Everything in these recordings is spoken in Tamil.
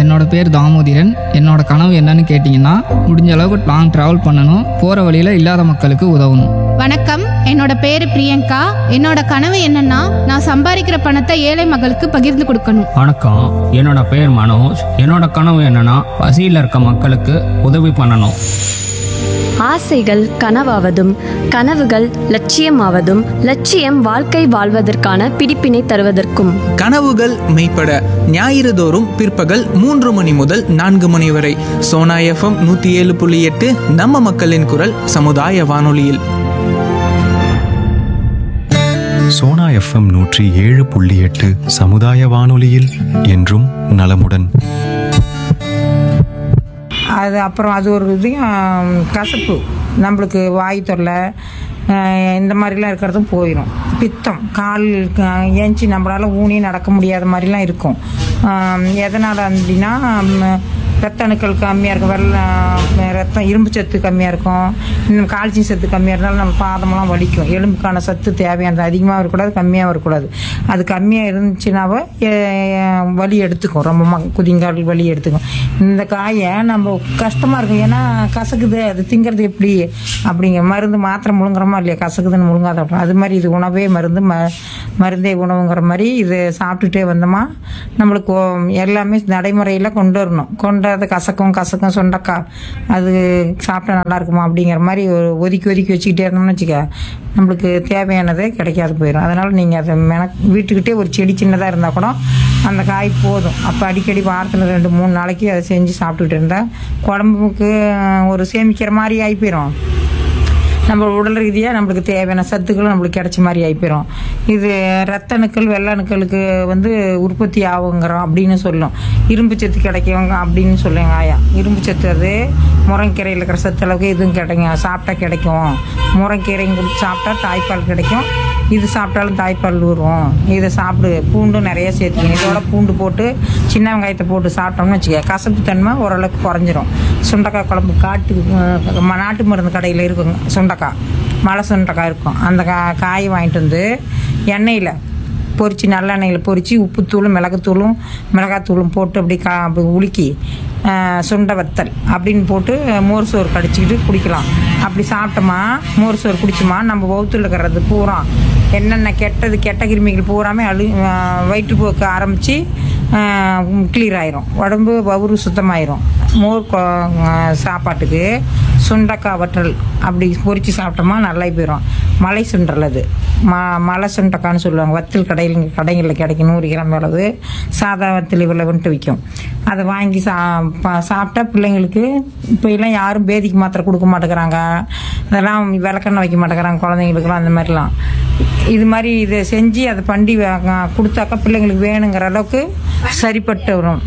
என்னோட பேர் தாமோதிரன் என்னோட கனவு என்னன்னு கேட்டிங்கன்னா முடிஞ்ச அளவுக்கு லாங் ட்ராவல் பண்ணணும் போகிற வழியில் இல்லாத மக்களுக்கு உதவணும் வணக்கம் என்னோட பேரு பிரியங்கா என்னோட கனவு என்னன்னா நான் சம்பாதிக்கிற பணத்தை ஏழை மகளுக்கு பகிர்ந்து கொடுக்கணும் வணக்கம் என்னோட பேர் மனோஜ் என்னோட கனவு என்னன்னா பசியில் இருக்க மக்களுக்கு உதவி பண்ணணும் ஆசைகள் கனவாவதும் கனவுகள் லட்சியமாவதும் லட்சியம் வாழ்க்கை வாழ்வதற்கான பிடிப்பினை தருவதற்கும் கனவுகள் மெய்ப்பட ஞாயிறு தோறும் பிற்பகல் மூன்று மணி முதல் நான்கு மணி வரை சோனா எஃப்எம் நூத்தி ஏழு புள்ளி எட்டு நம்ம மக்களின் குரல் சமுதாய வானொலியில் சோனா எஃப்எம் நூற்றி ஏழு புள்ளி எட்டு சமுதாய வானொலியில் என்றும் நலமுடன் அது அப்புறம் அது ஒரு இதையும் கசப்பு நம்மளுக்கு வாய் தொல்லை அஹ் இந்த மாதிரிலாம் இருக்கிறதும் போயிடும் பித்தம் கால் க- ஏஞ்சி நம்மளால் ஊனி நடக்க முடியாத மாதிரிலாம் இருக்கும் அஹ் எதனால் அப்படின்னா ம், ரத்த அணுக்கள் கம்மியாக இருக்கும் வெள்ளம் ரத்தம் இரும்பு சத்து கம்மியாக இருக்கும் இன்னும் கால்சியம் சத்து கம்மியாக இருந்தாலும் நம்ம பாதமெல்லாம் வலிக்கும் எலும்புக்கான சத்து தேவையானது அதிகமாக இருக்கக்கூடாது கம்மியாக வரக்கூடாது அது கம்மியாக இருந்துச்சுனாவே எ- வலி எடுத்துக்கும் ரொம்ப ம- குதிங்கால் வலி எடுத்துக்கும் இந்த காயை நம்ம கஷ்டமாக இருக்கும் ஏன்னா கசக்குது அது திங்கிறது எப்படி அப்படிங்க மருந்து மாத்திரை முழுங்குறோமா இல்லையா கசக்குதுன்னு முழுங்காத அப்புறம் அது மாதிரி இது உணவே மருந்து ம மருந்தே உணவுங்கிற மாதிரி இது சாப்பிட்டுட்டே வந்தோமா நம்மளுக்கு ஓ- எல்லாமே நடைமுறையில் கொண்டு வரணும் கொண்டு அது கசக்கும் கசக்கும் சுண்டக்காய் அது சாப்பிட்டா நல்லா இருக்குமா அப்படிங்கிற மாதிரி ஒரு ஒதுக்கி ஒதுக்கி வச்சுக்கிட்டே இருந்தோம்னு வச்சுக்க நம்மளுக்கு தேவையானதே கிடைக்காது போயிடும் அதனால் நீங்கள் அதை மென வீட்டுக்கிட்டே ஒரு செடி சின்னதாக இருந்தால் கூட அந்த காய் போதும் அப்போ அடிக்கடி வாரத்தில் ரெண்டு மூணு நாளைக்கு அதை செஞ்சு சாப்பிட்டுட்டு இருந்தால் குழம்புக்கு ஒரு சேமிக்கிற மாதிரி ஆகி போயிடும் நம்ம உடல் ரீதியாக நம்மளுக்கு தேவையான சத்துக்களும் நம்மளுக்கு கிடைச்ச மாதிரி ஆகிப்போயிடும் இது ரத்த அணுக்கள் வெள்ளை அணுக்களுக்கு வந்து உற்பத்தி ஆகுங்கிறோம் அப்படின்னு சொல்லும் இரும்பு சத்து கிடைக்கும் அப்படின்னு சொல்லுங்க ஆயா இரும்பு சத்து அது முருங்கைக்கீரையில் இருக்கிற சத்து அளவுக்கு இதுவும் கிடைக்கும் சாப்பிட்டா கிடைக்கும் முருங்கைக்கீரையும் கொடுத்து சாப்பிட்டா தாய்ப்பால் கிடைக்கும் இது சாப்பிட்டாலும் தாய்ப்பால் வரும் இதை சாப்பிடு பூண்டும் நிறைய சேர்த்துக்கணும் இதோட பூண்டு போட்டு சின்ன வெங்காயத்தை போட்டு சாப்பிட்டோம்னு வச்சுக்க கசப்பு தன்மை ஓரளவுக்கு குறைஞ்சிரும் சுண்டக்காய் குழம்பு காட்டு அஹ், ம- நாட்டு மருந்து கடையில் இருக்குங்க சுண்டக்காய் மலை சுண்டக்காய் இருக்கும் அந்த கா காயை வாங்கிட்டு வந்து எண்ணெயில் பொரிச்சு நல்லெண்ணெயில் பொரிச்சு உப்புத்தூளும் மிளகுத்தூளும் மிளகாத்தூளும் போட்டு அப்படி கா அப்படி உலுக்கி அஹ், சுண்டை வத்தல் அப்படின்னு போட்டு மோர் சோறு கடிச்சிக்கிட்டு குடிக்கலாம் அப்படி சாப்பிட்டோமா மோர் சோறு குடிச்சோமா நம்ம வவுத்துல இருக்கிறது பூரா என்னென்ன கெட்டது கெட்ட கிருமிகள் பூராமே அழு அஹ், வயிற்றுப்போக்கு ஆரம்பித்து கிளியர் ஆயிரும் உடம்பு வவுறு சுத்தமாயிரும் மோர் கொ- அஹ், சாப்பாட்டுக்கு சுண்டக்காய் வற்றல் அப்படி பொரிச்சு சாப்பிட்டோமா நல்லா போயிடும் மலை சுண்டல் அது ம மலை சுண்டக்கான்னு சொல்லுவாங்க வத்தல் கடையில் கடைகளில் கிடைக்கும் நூறு கிராம் அளவு சாதா வத்தல் இவ்வளவுன்ட்டு விற்கும் அதை வாங்கி சா ப- சாப்பிட்டா பிள்ளைங்களுக்கு இப்போ எல்லாம் யாரும் பேதிக்கு மாத்திரை கொடுக்க மாட்டேங்கிறாங்க அதெல்லாம் விளக்கெண்ணெய் வைக்க மாட்டேங்கிறாங்க குழந்தைங்களுக்குலாம் அந்த மாதிரிலாம் இது மாதிரி இதை செஞ்சு அதை பண்டி வ- கொடுத்தாக்கா பிள்ளைங்களுக்கு வேணுங்கிற அளவுக்கு சரிப்பட்டு வரும்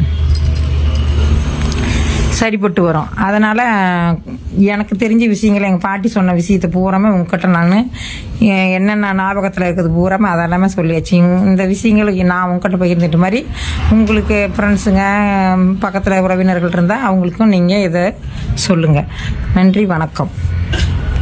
சரிப்பட்டு வரும் அதனால் எனக்கு தெரிஞ்ச விஷயங்கள் எங்கள் பாட்டி சொன்ன விஷயத்தை பூராமே உங்ககிட்ட நான் என்னென்ன ஞாபகத்தில் இருக்குது பூராமே அதெல்லாமே சொல்லியாச்சு இந்த விஷயங்களுக்கு நான் உங்ககிட்ட பகிர்ந்துட்ட மாதிரி உங்களுக்கு ஃப்ரெண்ட்ஸுங்க பக்கத்தில் உறவினர்கள் இருந்தால் அவங்களுக்கும் நீங்கள் இதை சொல்லுங்கள் நன்றி வணக்கம்